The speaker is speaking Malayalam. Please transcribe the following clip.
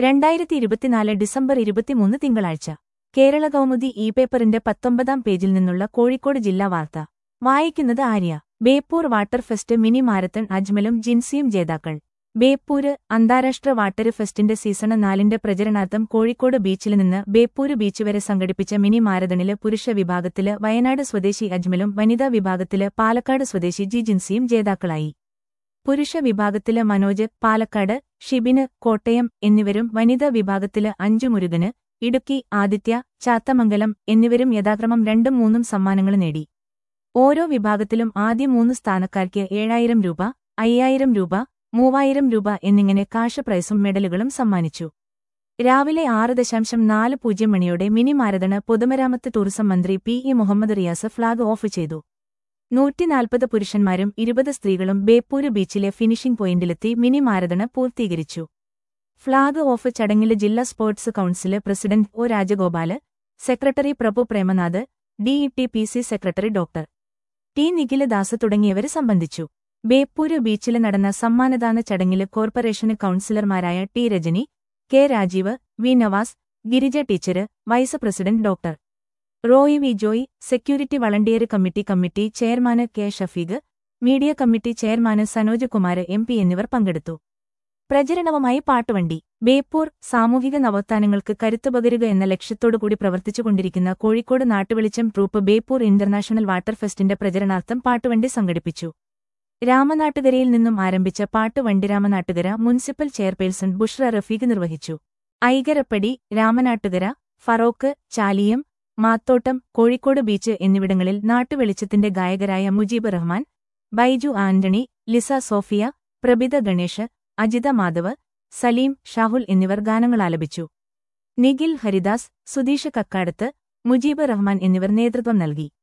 രണ്ടായിരത്തി ഇരുപത്തിനാല് ഡിസംബർ ഇരുപത്തിമൂന്ന് തിങ്കളാഴ്ച കേരള കൗമുദി ഇ പേപ്പറിന്റെ പത്തൊമ്പതാം പേജിൽ നിന്നുള്ള കോഴിക്കോട് ജില്ലാ വാർത്ത വായിക്കുന്നത് Arya Beypore water fest mini marathon അജ്മലും ജിൻസിയും ജേതാക്കൾ ബേപ്പൂര് അന്താരാഷ്ട്ര വാട്ടർ ഫെസ്റ്റിന്റെ സീസണ് നാലിന്റെ പ്രചരണാർത്ഥം കോഴിക്കോട് ബീച്ചിൽ നിന്ന് ബേപ്പൂര് ബീച്ച് വരെ സംഘടിപ്പിച്ച മിനി മാരത്തണില് പുരുഷ വിഭാഗത്തില് വയനാട് സ്വദേശി അജ്മലും വനിതാ വിഭാഗത്തില് പാലക്കാട് സ്വദേശി ജി ജിൻസിയും ജേതാക്കളായി പുരുഷ വിഭാഗത്തില് മനോജ് പാലക്കാട് ഷിബിന് കോട്ടയം എന്നിവരും വനിതാ വിഭാഗത്തില് അഞ്ചു മുരുകന് ഇടുക്കി ആദിത്യ ചാത്തമംഗലം എന്നിവരും യഥാക്രമം രണ്ടും മൂന്നും സമ്മാനങ്ങൾ നേടി ഓരോ വിഭാഗത്തിലും ആദ്യ മൂന്ന് സ്ഥാനക്കാർക്ക് ഏഴായിരം രൂപ അയ്യായിരം രൂപ മൂവായിരം രൂപ എന്നിങ്ങനെ കാഷ് പ്രൈസും മെഡലുകളും സമ്മാനിച്ചു രാവിലെ ആറ് ദശാംശം നാല് പൂജ്യം മണിയോടെ മിനി മാരതണ് പൊതുമരാമത്ത് ടൂറിസം മന്ത്രി P E Muhammad Riyas flag off ചെയ്തു നൂറ്റിനാൽപ്പത് പുരുഷന്മാരും ഇരുപത് സ്ത്രീകളും ബേപ്പൂര് ബീച്ചിലെ ഫിനിഷിംഗ് പോയിന്റിലെത്തി മിനി മാരതണ് പൂർത്തീകരിച്ചു ഫ്ളാഗ് ഓഫ് ചടങ്ങില് ജില്ലാ sports council president O Rajagopal secretary Prabhu Premnath DET P C secretary doctor T Nikhiladas തുടങ്ങിയവര് സംബന്ധിച്ചു ബേപ്പൂര് ബീച്ചില് നടന്ന സമ്മാനദാന ചടങ്ങില് കോർപ്പറേഷന് കൌൺസിലർമാരായ T Rajani K Rajeev V Navas Girija teacher vice president doctor Roy V Joy security volunteer committee committee chairman K Shafeeq media committee chairman Sanoj Kumar M P എന്നിവർ പങ്കെടുത്തു പ്രചരണവുമായി പാട്ടുവണ്ടി ബേപ്പൂർ സാമൂഹിക നവോത്ഥാനങ്ങൾക്ക് കരുത്തുപകരുക എന്ന ലക്ഷ്യത്തോടുകൂടി പ്രവർത്തിച്ചുകൊണ്ടിരിക്കുന്ന Kozhikode Nattuvelicham troupe Beypore international water ഫെസ്റ്റിന്റെ പ്രചരണാർത്ഥം പാട്ടുവണ്ടി സംഘടിപ്പിച്ചു രാമനാട്ടുകരയിൽ നിന്നും ആരംഭിച്ച പാട്ടുവണ്ടി രാമനാട്ടുകര മുനിസിപ്പൽ ചെയർപേഴ്സൺ ബുഷ്ര റഫീഖ് നിർവഹിച്ചു ഐകരപ്പടി രാമനാട്ടുകര ഫറോക്ക് ചാലിയം മാത്തോട്ടം കോഴിക്കോട് ബീച്ച് എന്നിവിടങ്ങളിൽ നാട്ടുവെളിച്ചത്തിന്റെ ഗായകരായ Mujeeb Rahman Baiju Antony Lisa Sophia Prabhitha Ganesh Ajitha Madhav Saleem Shahul എന്നിവർ ഗാനങ്ങൾ ആലപിച്ചു നിഖിൽ ഹരിദാസ് സുധീഷ് കക്കാടത്ത് മുജീബ് റഹ്മാൻ എന്നിവർ നേതൃത്വം നൽകി